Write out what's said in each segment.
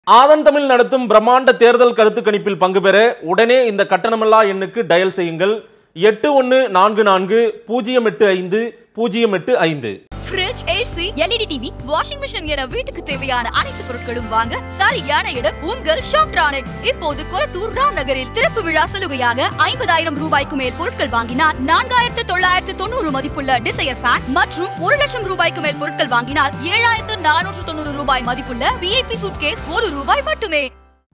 ஆதன் தமிழ் நடத்தும் பிரம்மாண்ட தேர்தல் கருத்து கணிப்பில் பங்கு பெற உடனே இந்த கட்டணமில்லா எண்ணுக்கு டயல் செய்யுங்கள் எட்டு ஒன்று நான்கு நான்கு பூஜ்ஜியம் எட்டு ஐந்து பூஜ்ஜியம் எட்டு ஐந்து fridge AC LED TV washing machine என வீட்டுக்கு தேவையான அனைத்து பொருட்களும் வாங்க சரியான இடம் உங்கள் ஷாப்ட்ரானிக்ஸ் இப்போது கொளத்தூர் ராம் நகரில் திறப்பு விழா சலுகையாக ஐம்பதாயிரம் ரூபாய்க்கு மேல் பொருட்கள் வாங்கினால் நான்காயிரத்து தொள்ளாயிரத்து தொண்ணூறு மதிப்புள்ள டிசையர் ஃபேன் மற்றும் ஒரு லட்சம் ரூபாய்க்கு மேல் பொருட்கள் வாங்கினால் ஏழாயிரத்து நானூற்று தொண்ணூறு ரூபாய் மதிப்புள்ள விஐபி சூட்கேஸ் ஒரு ரூபாய் மட்டுமே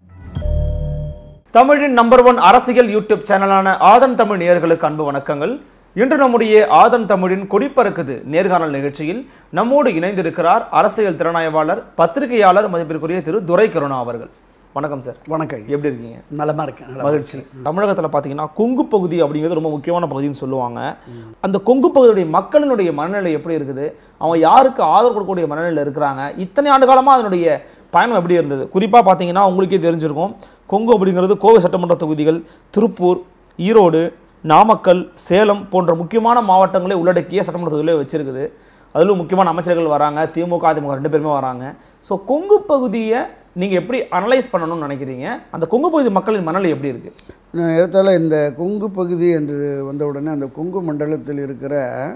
தமிழின் நம்பர் ஒன் அரசியல் யூடியூப் சேனலான ஆதன் தமிழ் நேயர்களுக்கு அன்பு வணக்கங்கள் இன்று நம்முடைய ஆதன் தமிழின் கொடிப்பறக்குது நேர்காணல் நிகழ்ச்சியில் நம்மோடு இணைந்திருக்கிறார் அரசியல் திறனாய்வாளர் பத்திரிகையாளர் மதிப்பிற்குரிய திரு துரை கருணா அவர்கள் வணக்கம் சார் வணக்கம் எப்படி இருக்கீங்க நலமா இருக்கேன் நலமா மகிழ்ச்சி தமிழகத்தில் பார்த்தீங்கன்னா கொங்கு பகுதி அப்படிங்கிறது ரொம்ப முக்கியமான பகுதின்னு சொல்லுவாங்க அந்த கொங்கு பகுதியுடைய மக்களினுடைய மனநிலை எப்படி இருக்குது அவங்க யாருக்கு ஆதரவு கொடுக்கக்கூடிய மனநிலையில் இருக்கிறாங்க இத்தனை ஆண்டு காலமாக அதனுடைய பயணம் எப்படி இருந்தது குறிப்பாக பார்த்தீங்கன்னா உங்களுக்கே தெரிஞ்சிருக்கும் கொங்கு அப்படிங்கிறது கோவை சட்டமன்ற தொகுதிகள் திருப்பூர் ஈரோடு நாமக்கல் சேலம் போன்ற முக்கியமான மாவட்டங்களை உள்ளடக்கிய சட்டமன்ற தொகுதிகளை வச்சிருக்குது அதிலும் முக்கியமான அமைச்சர்கள் வராங்க திமுக அதிமுக ரெண்டு பேருமே வராங்க ஸோ கொங்கு பகுதியை நீங்கள் எப்படி அனலைஸ் பண்ணணும்னு நினைக்கிறீங்க அந்த கொங்கு பகுதி மக்களின் மனநிலை எப்படி இருக்கு நான் இடத்தால இந்த கொங்கு பகுதி என்று வந்த உடனே அந்த கொங்கு மண்டலத்தில் இருக்கிற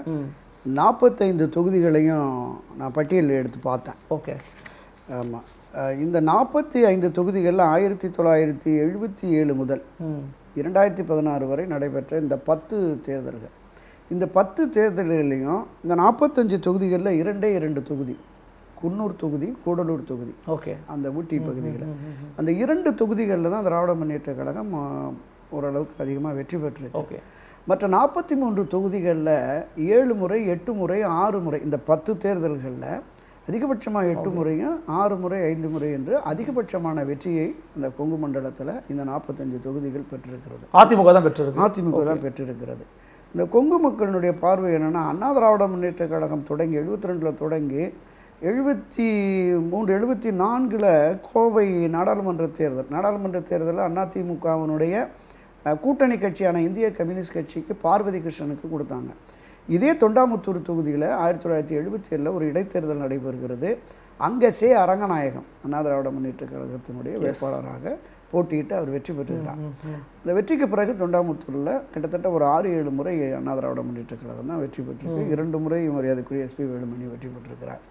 நாற்பத்தைந்து தொகுதிகளையும் நான் பட்டியலில் எடுத்து பார்த்தேன் ஓகே ஆமாம் இந்த நாற்பத்தி ஐந்து தொகுதிகளில் ஆயிரத்தி தொள்ளாயிரத்தி எழுபத்தி ஏழு முதல் இரண்டாயிரத்தி பதினாறு வரை நடைபெற்ற இந்த பத்து தேர்தல்கள் இந்த பத்து தேர்தல்களையும் இந்த நாற்பத்தஞ்சு தொகுதிகளில் இரண்டே இரண்டு தொகுதி குன்னூர் தொகுதி கூடலூர் தொகுதி ஓகே அந்த ஊட்டி பகுதியில் அந்த இரண்டு தொகுதிகளில் தான் திராவிட முன்னேற்ற கழகம் ஆ, ஓரளவுக்கு அதிகமாக வெற்றி பெற்றிருக்கு ஓகே மற்ற நாற்பத்தி மூன்று தொகுதிகளில் ஏழு முறை எட்டு முறை ஆறு முறை இந்த பத்து தேர்தல்களில் அதிகபட்சமாக எட்டு முறையும் ஆறு முறை ஐந்து முறை என்று அதிகபட்சமான வெற்றியை இந்த கொங்கு மண்டலத்தில் இந்த நாற்பத்தஞ்சு தொகுதிகள் பெற்றிருக்கிறது அதிமுக தான் பெற்றிருக்கு அதிமுக தான் பெற்றிருக்கிறது இந்த கொங்கு மக்களினுடைய பார்வை என்னென்னா அண்ணா திராவிட முன்னேற்ற கழகம் தொடங்கி எழுபத்தி ரெண்டில் தொடங்கி எழுபத்தி மூன்று எழுபத்தி நான்கில் கோவை நாடாளுமன்ற தேர்தல் நாடாளுமன்ற தேர்தலில் அதிமுகவினுடைய அஹ், கூட்டணி கட்சியான இந்திய கம்யூனிஸ்ட் கட்சிக்கு பார்வதி கிருஷ்ணனுக்கு கொடுத்தாங்க இதே தொண்டாமுத்தூர் தொகுதியில் ஆயிரத்தி தொள்ளாயிரத்தி எழுபத்தி ஏழில் ஒரு இடைத்தேர்தல் நடைபெறுகிறது அங்கே சே அரங்கநாயகம் அண்ணா திராவிட முன்னேற்ற கழகத்தினுடைய வேட்பாளராக போட்டியிட்டு அவர் வெற்றி பெற்றுகிறார் இந்த வெற்றிக்கு பிறகு தொண்டாமுத்தூரில் கிட்டத்தட்ட ஒரு ஆறு ஏழு முறை அண்ணா திராவிட முன்னேற்ற கழகம் தான் வெற்றி பெற்றிருக்கு இரண்டு முறை மரியாதைக்குரிய எஸ்பி வேலுமணி வெற்றி பெற்றிருக்கிறார்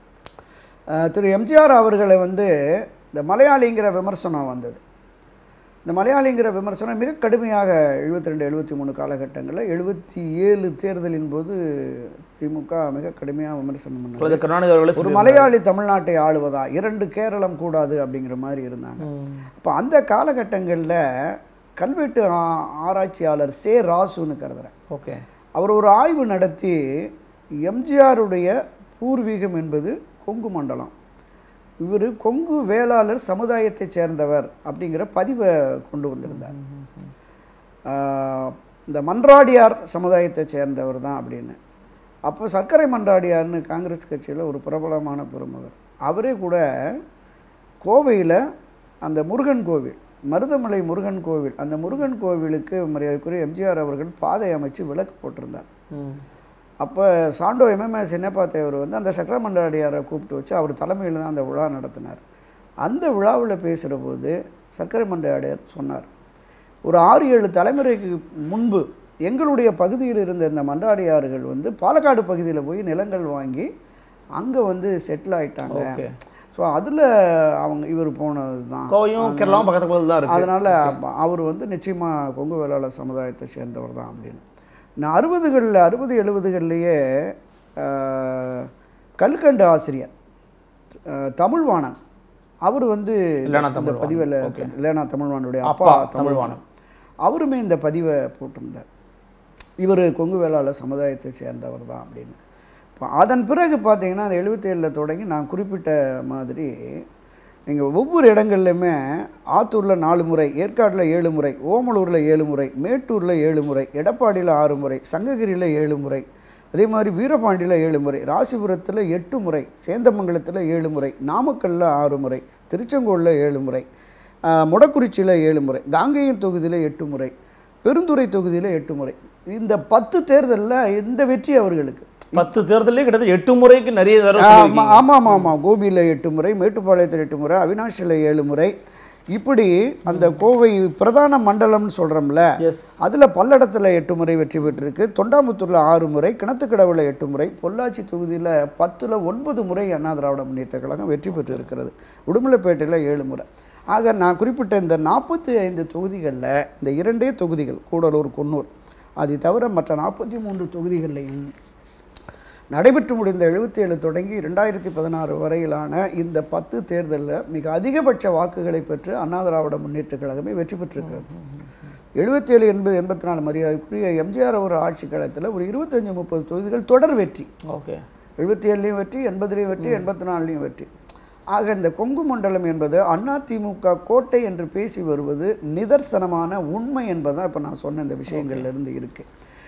அஹ் திரு எம்ஜிஆர் அவர்களை வந்து இந்த மலையாளிங்கிற விமர்சனம் வந்தது இந்த மலையாளிங்கிற விமர்சனம் மிக கடுமையாக எழுபத்தி ரெண்டு எழுபத்தி மூணு காலகட்டங்களில் எழுபத்தி ஏழு தேர்தலின் போது திமுக மிக கடுமையாக விமர்சனம் பண்ணாங்க கலைஞர் கருணாநிதி அவர்களே ஒரு சொல்லியிருந்தார். மலையாளி தமிழ்நாட்டை ஆளுவதா இரண்டு கேரளம் கூடாது அப்படிங்கிற மாதிரி இருந்தாங்க அப்போ அந்த காலகட்டங்களில் கல்வெட்டு ஆ- ஆராய்ச்சியாளர் சே ராசுன்னு கருதுறேன் ஓகே அவர் ஒரு ஆய்வு நடத்தி எம்ஜிஆருடைய பூர்வீகம் என்பது கொங்கு மண்டலம் இவர் கொங்கு வேளாளர் சமுதாயத்தைச் சேர்ந்தவர் அப்படிங்கிற பதிவை கொண்டு வந்திருந்தார் ஆஹ், இந்த மன்றாடியார் சமுதாயத்தைச் சேர்ந்தவர் தான் அப்படின்னு அப்போ சர்க்கரை மன்றாடியார்னு காங்கிரஸ் கட்சியில் ஒரு பிரபலமான பெருமகர் அவரே கூட கோவையில் அந்த முருகன் கோவில் மருதமலை முருகன் கோவில் அந்த முருகன் கோவிலுக்கு மரியாதைக்குரிய எம்ஜிஆர் அவர்கள் பாதை அமைச்சு விளக்கு போட்டிருந்தார் அப்போ சாண்டோ எம்எம்எஸ் சின்னப்பா தேவர் வந்து அந்த சக்கரமண்டாடியாரை கூப்பிட்டு வச்சு அவர் தலைமையில் தான் அந்த விழா நடத்தினார் அந்த விழாவில் பேசுகிற போது சக்கரை மண்டாடியார் சொன்னார் ஒரு ஆறு ஏழு தலைமுறைக்கு முன்பு எங்களுடைய பகுதியில் இருந்த இந்த மண்டாடியார்கள் வந்து பாலக்காடு பகுதியில் போய் நிலங்கள் வாங்கி அங்கே வந்து செட்டில் ஆயிட்டாங்க ஓகே ஸோ அதில் அவங்க இவர் போனது தான் கோவையும் கேரளாவும் பக்கத்து பக்கத்துல தான் இருக்கு அதனால் அவர் வந்து நிச்சயமாக கொங்கு வேளாளர் சமுதாயத்தை சேர்ந்தவர் தான் அப்படின்னு நான் அறுபதுகளில் அறுபது எழுபதுகள்லேயே கல்கண்டு ஆசிரியர் அஹ், தமிழ்வாணன் அவர் வந்து இல்லைனா இந்த தமிழ்வாணன். பதிவில் Okay. இல்லைனா தமிழ்வானுடைய அப்பா அப்பா தமிழ்வாணன். தமிழ்வாணன் அவருமே இந்த பதிவை போட்டிருந்தார் இவர் கொங்கு வேளாளர் சமுதாயத்தை சேர்ந்தவர் தான் அப்படின்னு இப்போ அதன் பிறகு பார்த்தீங்கன்னா அந்த எழுபத்தேழில் தொடங்கி நான் குறிப்பிட்ட மாதிரி நீங்கள் ஒவ்வொரு இடங்கள்லையுமே ஆத்தூரில் நாலு முறை ஏற்காட்டில் ஏழு முறை ஓமலூரில் ஏழு முறை மேட்டூரில் ஏழு முறை எடப்பாடியில் ஆறு முறை சங்ககிரியில் ஏழு முறை அதே மாதிரி வீரபாண்டியில் ஏழு முறை ராசிபுரத்தில் எட்டு முறை சேந்தமங்கலத்தில் ஏழு முறை நாமக்கல்லில் ஆறு முறை திருச்செங்கோலில் ஏழு முறை ஆஹ், மொடக்குறிச்சியில் ஏழு முறை காங்கேயம் தொகுதியில் எட்டு முறை பெருந்துறை தொகுதியில் எட்டு முறை இந்த பத்து தேர்தலில் இந்த வெற்றி அவர்களுக்கு பத்து தேர்தலே கிட்டத்தட்ட எட்டு முறைக்கு நிறைய தடவை ஆமா சொல்லியிருக்கீங்க. ஆமாம் ஆமாம் ஆமாம் கோபியில் எட்டு முறை மேட்டுப்பாளையத்தில் எட்டு முறை அவினாஷியில் ஏழு முறை இப்படி அந்த கோவை பிரதான மண்டலம்னு சொல்கிறோம்ல எஸ் அதில் பல்லடத்தில் எட்டு முறை வெற்றி பெற்றிருக்கு தொண்டாமுத்தூரில் ஆறு முறை கிணத்துக்கடவுல எட்டு முறை பொள்ளாச்சி தொகுதியில் பத்தில் ஒன்பது முறை அண்ணா திராவிட முன்னேற்ற கழகம் வெற்றி பெற்று இருக்கிறது உடுமலைப்பேட்டையில் ஏழு முறை ஆக நான் குறிப்பிட்ட இந்த நாற்பத்தி ஐந்து தொகுதிகளில் இந்த இரண்டே தொகுதிகள் கூடலூர் குன்னூர் அது தவிர மற்ற நாற்பத்தி மூன்று தொகுதிகள்லையும் நடைபெற்று முடிந்த 77 தொடங்கி ரெண்டாயிரத்தி பதினாறு வரையிலான இந்த பத்து தேர்தலில் மிக அதிகபட்ச வாக்குகளை பெற்று அண்ணா திராவிட முன்னேற்ற கழகமே வெற்றி பெற்றிருக்கிறது எழுபத்தேழு எண்பது எண்பத்தி நாலு மரியாதைக்குரிய எம்ஜிஆர் அவர் ஆட்சி காலத்தில் ஒரு இருபத்தஞ்சு முப்பது தொகுதிகள் தொடர் வெற்றி ஓகே எழுபத்தி ஏழுலையும் வெற்றி எண்பதுலேயும் வெற்றி எண்பத்தி நாலுலேயும் வெற்றி ஆக இந்த கொங்கு மண்டலம் என்பது அதிமுக கோட்டை என்று பேசி வருவது நிதர்சனமான உண்மை என்பதான் இப்போ நான் சொன்ன இந்த விஷயங்கள்ல இருந்து இருக்கு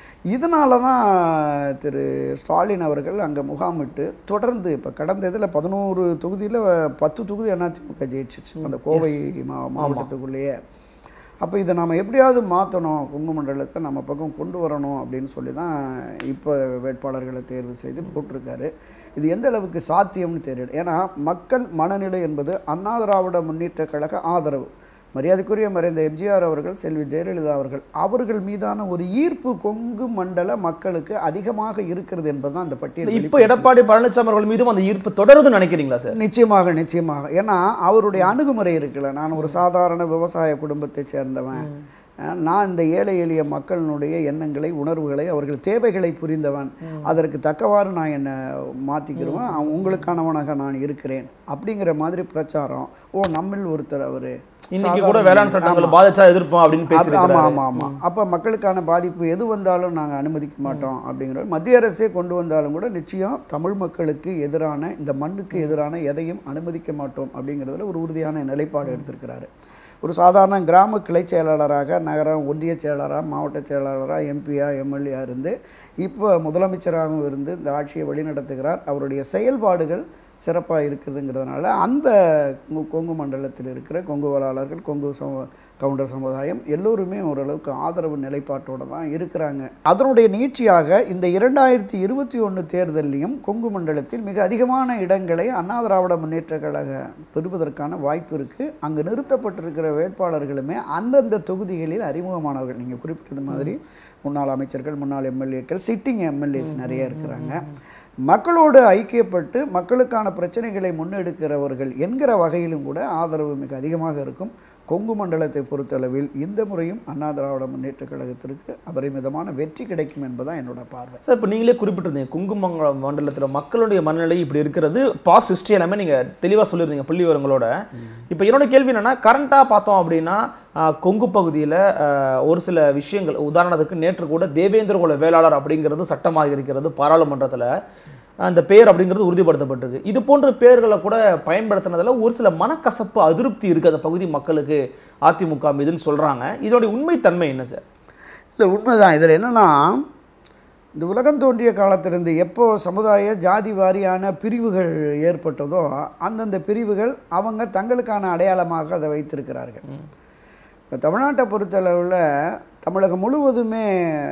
இதனால தான் திரு ஸ்டாலின் அவர்கள் அங்கே முகாமிட்டு தொடர்ந்து இப்போ கடந்த இதில் பதினோரு தொகுதியில் பத்து தொகுதி அதிமுக ஜெயிச்சிச்சு அந்த கோவை மா மாவட்டத்துக்குள்ளேயே அப்போ இதை நம்ம எப்படியாவது மாற்றணும் கொங்கு மண்டலத்தை நம்ம பக்கம் கொண்டு வரணும் அப்படின்னு சொல்லி தான் இப்போ வேட்பாளர்களை தேர்வு செய்து போட்டிருக்காரு இது எந்த அளவுக்கு சாத்தியம்னு தெரியல ஏன்னா மக்கள் மனநிலை என்பது அண்ணா திராவிட முன்னேற்ற கழக ஆதரவு மரியாதைக்குரிய மறைந்த எம்ஜிஆர் அவர்கள் செல்வி ஜெயலலிதா அவர்கள் அவர்கள் மீதான ஒரு ஈர்ப்பு கொங்கு மண்டல மக்களுக்கு அதிகமாக இருக்கிறது என்பதுதான் அந்த பட்டியல் இப்போ வெளிப்படுத்துது. எடப்பாடி பழனிசாமி அவர்கள் மீதும் அந்த ஈர்ப்பு தொடருதுன்னு நினைக்கிறீங்களா சார் நிச்சயமாக நிச்சயமாக ஏன்னா அவருடைய அணுகுமுறை இருக்குல்ல நான் ஒரு சாதாரண விவசாய குடும்பத்தை சேர்ந்தவன் அஹ் நான் இந்த ஏழை எளிய மக்களினுடைய எண்ணங்களை உணர்வுகளை அவர்கள் தேவைகளை புரிந்தவன் அதற்கு தக்கவாறு நான் என்னை மாற்றிக்கிடுவேன் உங்களுக்கானவனாக நான் இருக்கிறேன் அப்படிங்கிற மாதிரி பிரச்சாரம் ஓ நம்மில் ஒருத்தர் அவர் இன்னைக்கு கூட வேளாண் சட்டங்களை பாதிச்சா எதிர்ப்போம் அப்படின்னு ஆமாம் பேசியிருக்காரு ஆமாம் ஆமாம் அப்போ மக்களுக்கான பாதிப்பு எது வந்தாலும் நாங்கள் அனுமதிக்க மாட்டோம் அப்படிங்கிற மத்திய அரசே கொண்டு வந்தாலும் கூட நிச்சயம் தமிழ் மக்களுக்கு எதிரான இந்த மண்ணுக்கு எதிரான எதையும் அனுமதிக்க மாட்டோம் அப்படிங்கிறதுல ஒரு உறுதியான நிலைப்பாடு எடுத்திருக்கிறாரு ஒரு சாதாரண கிராம கிளை செயலாளராக நகரம் ஒன்றிய செயலாளராக மாவட்ட செயலாளராக எம்பியா எம்எல்ஏ இருந்து இப்போ முதலமைச்சராகவும் இருந்து இந்த ஆட்சியை வழிநடத்துகிறார் அவருடைய செயல்பாடுகள் சிறப்பாக இருக்குதுங்கிறதுனால அந்த கொங்கு- கொங்கு மண்டலத்தில் இருக்கிற கொங்கு வேளாளர்கள் கொங்கு சம கவுண்டர் சமுதாயம் எல்லோருமே ஓரளவுக்கு ஆதரவு நிலைப்பாட்டோடு தான் இருக்கிறாங்க அதனுடைய நீட்சியாக இந்த இரண்டாயிரத்தி இருபத்தி ஒன்று தேர்தலையும் கொங்கு மண்டலத்தில் மிக அதிகமான இடங்களை அண்ணா திராவிட முன்னேற்ற கழக பெறுவதற்கான வாய்ப்பு இருக்குது அங்கு நிறுத்தப்பட்டிருக்கிற வேட்பாளர்களுமே அந்தந்த தொகுதிகளில் அறிமுகமானவர்கள் நீங்கள் குறிப்பிட்டது மாதிரி முன்னாள் அமைச்சர்கள் முன்னாள் எம்எல்ஏக்கள் சிட்டிங் எம்எல்ஏஸ் நிறைய இருக்கிறாங்க மக்களோடு ஐக்கியப்பட்டு மக்களுக்கான பிரச்சனைகளை முன்னெடுக்கிறவர்கள் என்கிற வகையிலும் கூட ஆதரவு மிக அதிகமாக இருக்கும் கொங்கு மண்டலத்தை பொறுத்தளவில் இந்த முறையும் அண்ணா திராவிட முன்னேற்ற கழகத்திற்கு அபரிமிதமான வெற்றி கிடைக்கும் என்பதுதான் என்னோட பார்வை சார் இப்போ நீங்களே குறிப்பிட்டிருந்தீங்க குங்குமங்கலம் மண்டலத்தில் மக்களுடைய மனநிலை இப்படி இருக்கிறது பாஸ் ஹிஸ்ட்ரி எல்லாமே நீங்கள் தெளிவாக சொல்லியிருந்தீங்க புள்ளி விவரங்களோட இப்போ என்னோட கேள்வி என்னன்னா கரண்ட்டாக பார்த்தோம் அப்படின்னா ஆஹ், கொங்கு பகுதியில் ஒரு சில விஷயங்கள் உதாரணத்துக்கு நேற்று கூட தேவேந்திர குல வேளாளர் அப்படிங்கிறது சட்டமாக இருக்கிறது பாராளுமன்றத்தில் அந்த பேர் அப்படிங்கிறது உறுதிப்படுத்தப்பட்டிருக்கு இது போன்ற பேர்களை கூட பயன்படுத்தினதுல ஒரு சில மனக்கசப்பு அதிருப்தி இருக்குது அந்த பகுதி மக்களுக்கு அதிமுக மீதுன்னு சொல்கிறாங்க இதனுடைய உண்மைத்தன்மை என்ன சார் இல்லை உண்மைதான் இதில் என்னன்னா இந்த உலகம் தோன்றிய காலத்திலிருந்து எப்போ சமுதாய ஜாதி வாரியான பிரிவுகள் ஏற்பட்டதோ அந்தந்த பிரிவுகள் அவங்க தங்களுக்கான அடையாளமாக அதை வைத்திருக்கிறார்கள் இப்போ தமிழ்நாட்டை பொறுத்தளவில் தமிழகம் முழுவதுமே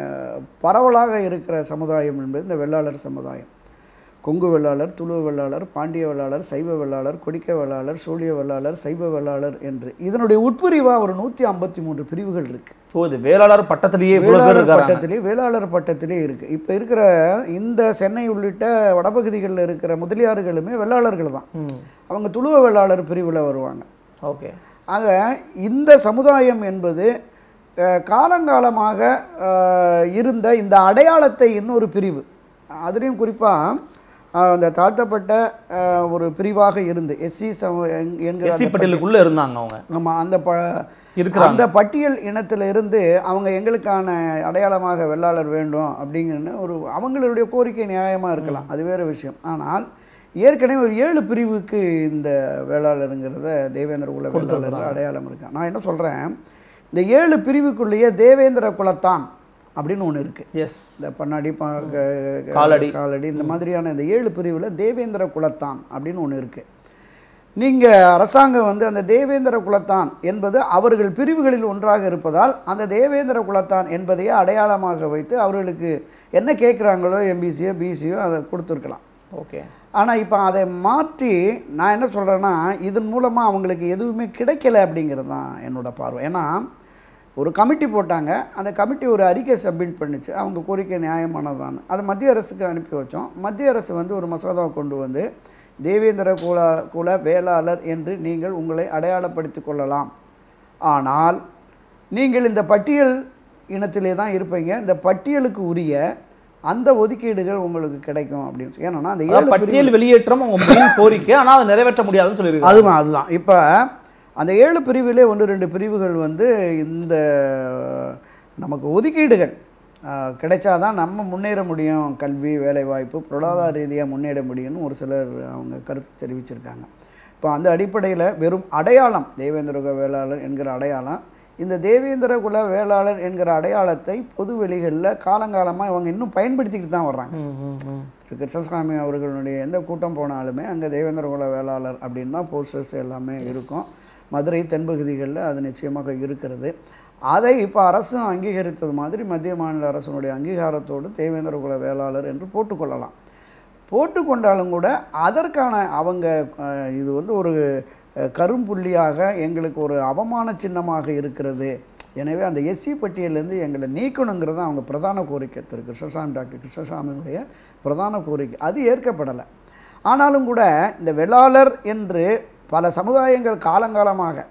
பரவலாக இருக்கிற சமுதாயம் என்பது இந்த வெள்ளாளர் சமுதாயம் கொங்கு வெள்ளாளர் துளுவ வெள்ளாளர் பாண்டிய வெள்ளாளர் சைவ வெள்ளாளர் கொடிக்க வெள்ளாளர் சூழிய வெள்ளாளர் சைவ வெள்ளாளர் என்று இதனுடைய உட்பிரிவாக ஒரு நூற்றி ஐம்பத்தி மூன்று பிரிவுகள் இருக்குது ஸோ இது வேளாளர் பட்டத்திலேயே இவ்வளோ பேர் வேளாளர் இருக்காங்க பட்டத்திலே வேளாளர் பட்டத்திலே இருக்கு இப்போ இருக்கிற இந்த சென்னை உள்ளிட்ட வடபகுதிகளில் இருக்கிற முதலியார்களுமே வெள்ளாளர்கள் தான் அவங்க துளுவ வெள்ளாளர் பிரிவில் வருவாங்க ஓகே ஆக இந்த சமுதாயம் என்பது அஹ், காலங்காலமாக அஹ், இருந்த இந்த அடையாளத்தை இன்னொரு பிரிவு அதுலேயும் குறிப்பாக அந்த தாழ்த்தப்பட்ட அஹ், ஒரு பிரிவாக இருந்து எஸ்சி சம என்- என்கிற எஸ்சி அந்த பட்டியலுக்குள்ள இருந்தாங்க அவங்க ஆமாம் அந்த ப இருக்கிறாங்க. அந்த பட்டியல் இனத்துல இருந்து அவங்க எங்களுக்கான அடையாளமாக வெள்ளாளர் வேண்டும் அப்படிங்கன்னு ஒரு அவங்களுடைய கோரிக்கை நியாயமாக இருக்கலாம் அது வேறு விஷயம் ஆனால் ஏற்கனவே ஒரு ஏழு பிரிவுக்கு இந்த வேளாளருங்கிறத தேவேந்திர குல வேளாளர் அடையாளம் இருக்கு நான் என்ன சொல்கிறேன் இந்த ஏழு பிரிவுக்குள்ளேயே தேவேந்திர குலத்தான் அப்படின்னு ஒன்று இருக்குது எஸ் இந்த பண்ணாடி பா- க- க- காலடி. காலடி இந்த மாதிரியான இந்த ஏழு பிரிவில் தேவேந்திர குலத்தான் அப்படின்னு ஒன்று இருக்குது நீங்கள் அரசாங்கம் வந்து அந்த தேவேந்திர குலத்தான் என்பது அவர்கள் பிரிவுகளில் ஒன்றாக இருப்பதால் அந்த தேவேந்திர குலத்தான் என்பதையே அடையாளமாக வைத்து அவர்களுக்கு என்ன கேட்குறாங்களோ எம்பிசியோ பிசியோ அதை கொடுத்துருக்கலாம் ஓகே ஆனால் இப்போ அதை மாற்றி நான் என்ன சொல்கிறேன்னா இதன் மூலமாக அவங்களுக்கு எதுவுமே கிடைக்கல அப்படிங்கிறது தான் என்னோட பார்வை ஏன்னா ஒரு கமிட்டி போட்டாங்க அந்த கமிட்டி ஒரு அறிக்கை சப்மிட் பண்ணுச்சு அவங்க கோரிக்கை நியாயமானதான் அதை மத்திய அரசுக்கு அனுப்பி வச்சோம் மத்திய அரசு வந்து ஒரு மசோதாவை கொண்டு வந்து தேவேந்திர குல குல வேளாளர் என்று நீங்கள் உங்களை அடையாளப்படுத்திக் கொள்ளலாம் ஆனால் நீங்கள் இந்த பட்டியல் இனத்திலே தான் இருப்பீங்க இந்த பட்டியலுக்கு உரிய அந்த ஒதுக்கீடுகள் உங்களுக்கு கிடைக்கும் அப்படின்னு சொல்லி ஏன்னா அந்த ஏழு அதாவது பட்டியல் வெளியேற்றம் அவங்க மெயின் கோரிக்கை ஆனா அதை நிறைவேற்ற முடியாதுன்னு சொல்லியிருக்காங்க அதுதான் அதுதான் இப்போ அந்த ஏழு பிரிவிலே ஒன்று ரெண்டு பிரிவுகள் வந்து இந்த நமக்கு ஒதுக்கீடுகள் ஆஹ், கிடைச்சாதான் நம்ம முன்னேற முடியும் கல்வி வேலைவாய்ப்பு பொருளாதார ரீதியாக முன்னேற முடியும்னு ஒரு சிலர் அவங்க கருத்து தெரிவிச்சிருக்காங்க இப்போ அந்த அடிப்படையில் வெறும் அடையாளம் தேவேந்திர குல வேளாளர் என்கிற அடையாளம் இந்த தேவேந்திர குல வேளாளர் என்கிற அடையாளத்தை பொது வெளிகளில் காலங்காலமாக இவங்க இன்னும் பயன்படுத்திக்கிட்டு தான் வர்றாங்க ம், ம், ம். திரு கிருஷ்ணசாமி அவர்களுடைய எந்த கூட்டம் போனாலுமே அங்கே தேவேந்திர குல வேளாளர் அப்படின்னு தான் போஸ்டர்ஸ் எல்லாமே இருக்கும் மதுரை தென்பகுதிகளில் அது நிச்சயமாக இருக்கிறது அதை இப்போ அரசும் அங்கீகரித்தது மாதிரி மத்திய மாநில அரசனுடைய அங்கீகாரத்தோடு தேவேந்திர குல வேளாளர் என்று போட்டுக்கொள்ளலாம் போட்டுக்கொண்டாலும் கூட அதற்கான அவங்க அஹ், இது வந்து ஒரு அஹ், கரும்புள்ளியாக எங்களுக்கு ஒரு அவமான சின்னமாக இருக்கிறது எனவே அந்த எஸ்சி பட்டியலேருந்து எங்களை நீக்கணுங்கிறது அவங்க பிரதான கோரிக்கை திரு கிருஷ்ணசாமி டாக்டர் கிருஷ்ணசாமியுடைய பிரதான கோரிக்கை அது ஏற்கப்படலை ஆனாலும் கூட இந்த வெள்ளாளர் என்று பல சமுதாயங்கள் காலங்காலமாக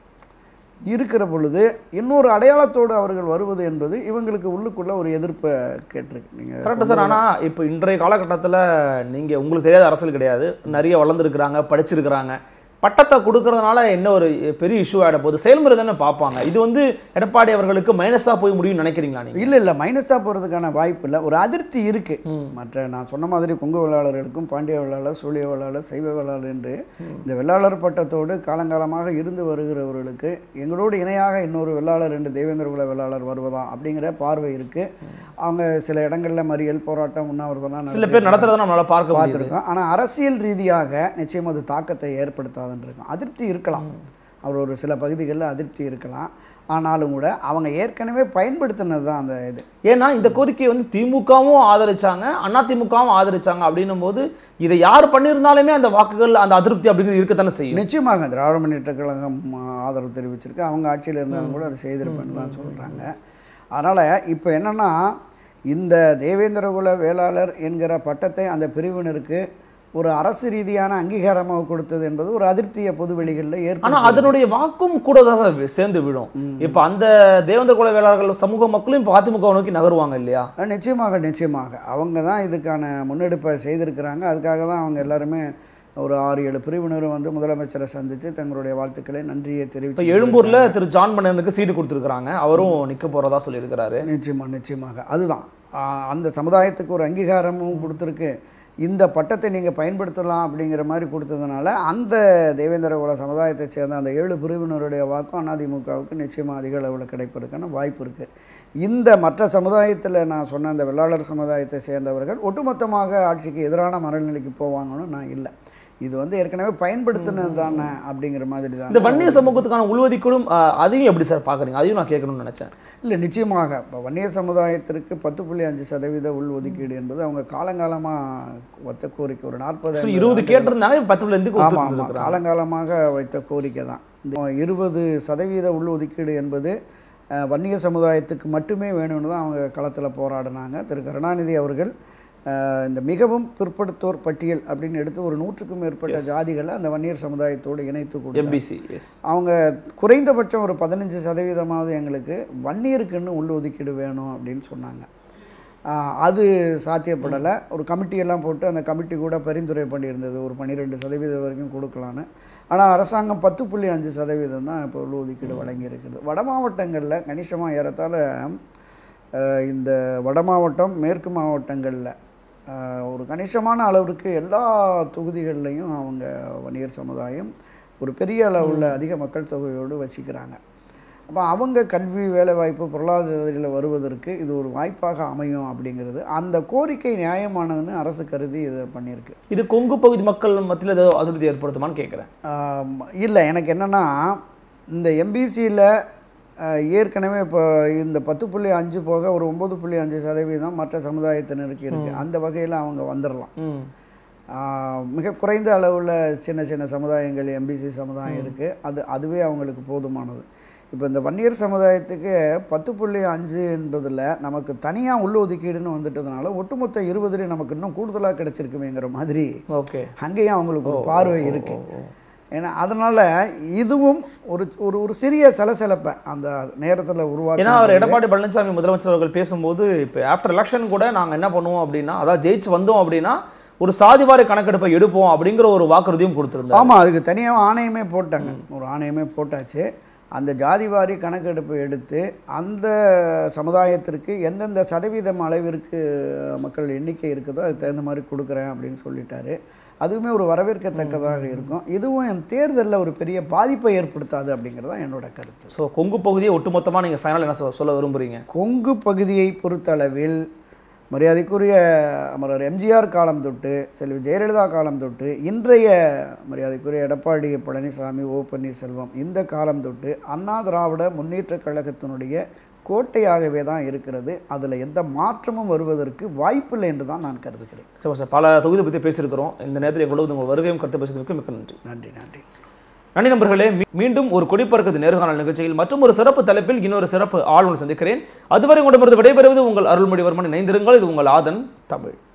இருக்கிற பொழுது இன்னொரு அடையாளத்தோடு அவர்கள் வருவது என்பது இவங்களுக்கு உள்ளுக்குள்ள ஒரு எதிர்ப்பை கேட்டிருக்கு நீங்கள் கரெக்டு சார் ஆனா இப்போ இன்றைய காலகட்டத்துல நீங்க உங்களுக்கு தெரியாத அரசியல் கிடையாது நிறைய வளர்ந்துருக்குறாங்க படிச்சிருக்கிறாங்க பட்டத்தை கொடுக்கறதுனால என்ன ஒரு பெரிய இஷ்யூ ஆகிட போகுது செயல்முறை தானே பார்ப்பாங்க இது வந்து எடப்பாடி அவர்களுக்கு மைனஸாக போய் முடியும்னு நினைக்கிறீங்களா நீங்க இல்லை இல்லை மைனஸாக போகிறதுக்கான வாய்ப்பு இல்லை ஒரு அதிருப்தி இருக்குது மற்ற நான் சொன்ன மாதிரி கொங்கு வெள்ளாளர்களுக்கும் பாண்டிய வெள்ளாளர் சூழிய வெள்ளாளர் சைவ வெள்ளாளர் என்று இந்த வெள்ளாளர் பட்டத்தோடு காலங்காலமாக இருந்து வருகிறவர்களுக்கு எங்களோடு இணையாக இன்னொரு வெள்ளாளர் என்று தேவேந்திர குல வெள்ளாளர் வருவதா அப்படிங்கிற பார்வை இருக்குது அவங்க சில இடங்களில் மறியல் போராட்டம் உண்ணாவிரதம்லாம் சில பேர் நடத்துறதை நம்மளால பார்க்க முடியுது பார்த்துருக்கோம் ஆனால் அரசியல் ரீதியாக நிச்சயம் அது தாக்கத்தை ஏற்படுத்தாதுன்னு இருக்கும் அதிருப்தி இருக்கலாம் அவர் ஒரு சில பகுதிகளில் அதிருப்தி இருக்கலாம் ஆனாலும் கூட அவங்க ஏற்கனவே பயன்படுத்தினது தான் அந்த இது ஏன்னா இந்த கோரிக்கையை வந்து திமுகவும் ஆதரிச்சாங்க அதிமுகவும் ஆதரிச்சாங்க அப்படின்னும் போது இதை யார் பண்ணியிருந்தாலுமே அந்த வாக்குகள் அந்த அதிருப்தி அப்படிங்கிறது இருக்கத்தானே செய்யும் நிச்சயமாக திராவிட முன்னேற்ற கழகம் ஆ, ஆதரவு தெரிவிச்சிருக்கு அவங்க ஆட்சியில் இருந்தாலும் கூட அதை செய்திருப்பேன்னு தான் சொல்கிறாங்க அதனால் இப்போ என்னென்னா இந்த தேவேந்திரகுல வேளாளர் என்கிற பட்டத்தை அந்த பிரிவினருக்கு ஒரு அரசு ரீதியான அங்கீகாரமாக கொடுத்தது என்பது ஒரு அதிருப்தியை பொது வெளிகளில் ஆனா ஏற்படும் அதனுடைய வாக்கும் கூட தான் சார் சேர்ந்து விடும் இப்ப அந்த தேவேந்திர குல வேளாளர்கள் சமூக மக்களும் இப்போ அதிமுக நோக்கி நகருவாங்க இல்லையா நிச்சயமாக நிச்சயமாக அவங்க தான் இதுக்கான முன்னெடுப்பை செய்திருக்கிறாங்க அதுக்காக தான் அவங்க எல்லாருமே ஒரு ஆறு ஏழு பிரிவினரும் வந்து முதலமைச்சரை சந்தித்து தங்களுடைய வாழ்த்துக்களை நன்றியை இப்ப தெரிவித்து எழும்பூர்ல திரு ஜான் மன்னனுக்கு சீட்டு கொடுத்துருக்காங்க அவரும் நிக்க போறதா சொல்லியிருக்கிறாரு நிச்சயமாக நிச்சயமாக அதுதான் ஆஹ் அந்த சமுதாயத்துக்கு ஒரு அங்கீகாரமும் கொடுத்துருக்கு இந்த பட்டத்தை நீங்கள் பயன்படுத்தலாம் அப்படிங்கிற மாதிரி கொடுத்ததுனால அந்த தேவேந்திர குல சமுதாயத்தை சேர்ந்த அந்த ஏழு பிரிவினருடைய வாக்கும் அதிமுகவுக்கு நிச்சயமாக அதிக அளவில் கிடைப்பதற்கான வாய்ப்பு இருக்குது இந்த மற்ற சமுதாயத்தில் நான் சொன்ன அந்த வெள்ளாளர் சமுதாயத்தை சேர்ந்தவர்கள் ஒட்டுமொத்தமாக ஆட்சிக்கு எதிரான மனநிலைக்கு போவாங்கன்னு நான் இல்லை இது வந்து ஏற்கனவே பயன்படுத்தினது தானே அப்படிங்கிற மாதிரி தான் இந்த வன்னிய சமூகத்துக்கான உள்ஒதுக்கீடும் அஹ், அதையும் எப்படி சார் பாக்குறீங்க அதையும் நான் கேட்கணும்னு நினைச்சேன் இல்லை நிச்சயமாக இப்போ வன்னிய சமுதாயத்திற்கு பத்து புள்ளி அஞ்சு சதவீத உள் ஒதுக்கீடு என்பது அவங்க காலங்காலமாக வைத்த கோரிக்கை ஒரு நாற்பது So, இருபது கேட்டிருந்தாங்க இப்ப பத்துல இருந்து ஆமாம் ஆமாம் கொடுத்துருக்காங்க காலங்காலமாக வைத்த கோரிக்கை தான் இந்த இருபது சதவீத உள் ஒதுக்கீடு என்பது அஹ், வன்னிய சமுதாயத்துக்கு மட்டுமே வேணும்னு தான் அவங்க களத்தில் போராடினாங்க திரு கருணாநிதி அவர்கள் அஹ், இந்த மிகவும் பிற்படுத்தோர் பட்டியல் அப்படின்னு எடுத்து ஒரு நூற்றுக்கும் மேற்பட்ட ஜாதிகளை அந்த வன்னியர் சமுதாயத்தோடு இணைத்து கொடுத்தாங்க எம்பிசி எஸ் அவங்க குறைந்தபட்சம் ஒரு பதினஞ்சு சதவீதமாவது எங்களுக்கு வன்னியருக்குன்னு உள் ஒதுக்கீடு வேணும் அப்படின்னு சொன்னாங்க ஆஹ் அது சாத்தியப்படலை ஒரு கமிட்டியெல்லாம் போட்டு அந்த கமிட்டி கூட பரிந்துரை பண்ணியிருந்தது ஒரு பன்னிரெண்டு சதவீதம் வரைக்கும் கொடுக்கலான்னு ஆனால் அரசாங்கம் பத்து புள்ளி அஞ்சு சதவீதம் தான் இப்போ உள் ஒதுக்கீடு வழங்கியிருக்குது வட மாவட்டங்களில் கணிசமாக ஏறத்தாழ ஆஹ் இந்த வட மாவட்டம் மேற்கு மாவட்டங்களில் ஆஹ் ஒரு கணிசமான அளவிற்கு எல்லா தொகுதிகள்லையும் அவங்க வன்னியர் சமுதாயம் ஒரு பெரிய அளவில் அதிக மக்கள் தொகையோடு வச்சுக்கிறாங்க அப்போ அவங்க கல்வி வேலைவாய்ப்பு பொருளாதாரத்தில் வருவதற்கு இது ஒரு வாய்ப்பாக அமையும் அப்படிங்கிறது அந்த கோரிக்கை நியாயமானதுன்னு அரசு கருதி இதை பண்ணியிருக்கு இது கொங்கு பகுதி மக்கள் மத்தியில் ஏதோ அதிருப்தி ஏற்படுத்துமான்னு கேட்குறேன் இல்லை எனக்கு என்னென்னா இந்த எம்பிசியில் ஏற்கனவே இப்போ இந்த பத்து புள்ளி அஞ்சு போக ஒரு ஒம்பது புள்ளி அஞ்சு சதவீதம் மற்ற சமுதாயத்தினருக்கு இருக்குது அந்த வகையில் அவங்க வந்துடலாம் ம் ஆஹ் மிக குறைந்த அளவில் சின்ன சின்ன சமுதாயங்கள் எம்பிசி சமுதாயம் இருக்குது அது அதுவே அவங்களுக்கு போதுமானது இப்போ இந்த வன்னியர் சமுதாயத்துக்கு பத்து புள்ளி அஞ்சு என்பதில் நமக்கு தனியாக உள்ள ஒதுக்கீடுன்னு வந்துட்டதுனால ஒட்டுமொத்த இருபதுலேயும் நமக்கு இன்னும் கூடுதலாக கிடைச்சிருக்குமேங்கிற மாதிரி ஓகே அங்கேயும் அவங்களுக்கு ஒரு பார்வை இருக்குது ஏன்னா அதனால் இதுவும் ஒரு ஒரு ஒரு சிறிய சலசலப்பை அந்த நேரத்தில் ஏன்னா அவர் உருவாக்க எடப்பாடி பழனிசாமி முதலமைச்சர் அவர்கள் பேசும்போது இப்போ ஆஃப்டர் எலெக்ஷன் கூட நாங்கள் என்ன பண்ணுவோம் அப்படின்னா அதாவது ஜெயிச்சு வந்தோம் அப்படின்னா ஒரு சாதிவாரி கணக்கெடுப்பை எடுப்போம் அப்படிங்கிற ஒரு வாக்குறுதியும் கொடுத்திருந்தார் ஆமாம் அதுக்கு தனியாக ஆணையமே போட்டாங்க ஒரு ஆணையமே போட்டாச்சு அந்த ஜாதிவாரி கணக்கெடுப்பு எடுத்து அந்த சமுதாயத்திற்கு எந்தெந்த சதவீதம் அளவிற்கு மக்கள் எண்ணிக்கை இருக்குதோ அதுக்கு தகுந்த மாதிரி கொடுக்குறேன் அப்படின்னு சொல்லிட்டாரு அதுவுமே ஒரு வரவேற்கத்தக்கதாக இருக்கும் இதுவும் என் தேர்தலில் ஒரு பெரிய பாதிப்பை ஏற்படுத்தாது அப்படிங்கிறது தான் என்னோட கருத்து ஸோ கொங்கு பகுதியை ஒட்டுமொத்தமாக நீங்கள் ஃபைனல் என்ன சொ- சொல்ல விரும்புறீங்க கொங்கு பகுதியை பொறுத்தளவில் மரியாதைக்குரிய அமரர் எம்ஜிஆர் காலம் தொட்டு செல்வி ஜெயலலிதா காலம் தொட்டு இன்றைய மரியாதைக்குரிய எடப்பாடி பழனிசாமி ஓ பன்னீர்செல்வம் இந்த காலம் தொட்டு அண்ணா திராவிட முன்னேற்றக் கழகத்தினுடைய கோட்டையாகவே தான் இருக்கிறது அதில் எந்த மாற்றமும் வருவதற்கு வாய்ப்பில்லை என்று தான் நான் கருதுகிறேன் ஸோ சார் பல தொகுதி பற்றி பேசியிருக்கிறோம் இந்த நேரத்தில் எங்களோட உங்கள் வருகையும் கருத்து பேசுறதுக்கு மிக்க நன்றி நன்றி நன்றி நன்றி நண்பர்களே மீ- மீண்டும் ஒரு கொடிப்பறக்குது நேர்காணல் நிகழ்ச்சியில் மற்றும் ஒரு சிறப்பு தலைப்பில் இன்னொரு சிறப்பு ஆளுநர் சந்திக்கிறேன் அதுவரை உங்களிடமிருந்து விடைபெறுவது உங்கள் அருள்மொழிவர்மன் இணைந்திருங்கள் இது உங்கள் ஆதன் தமிழ்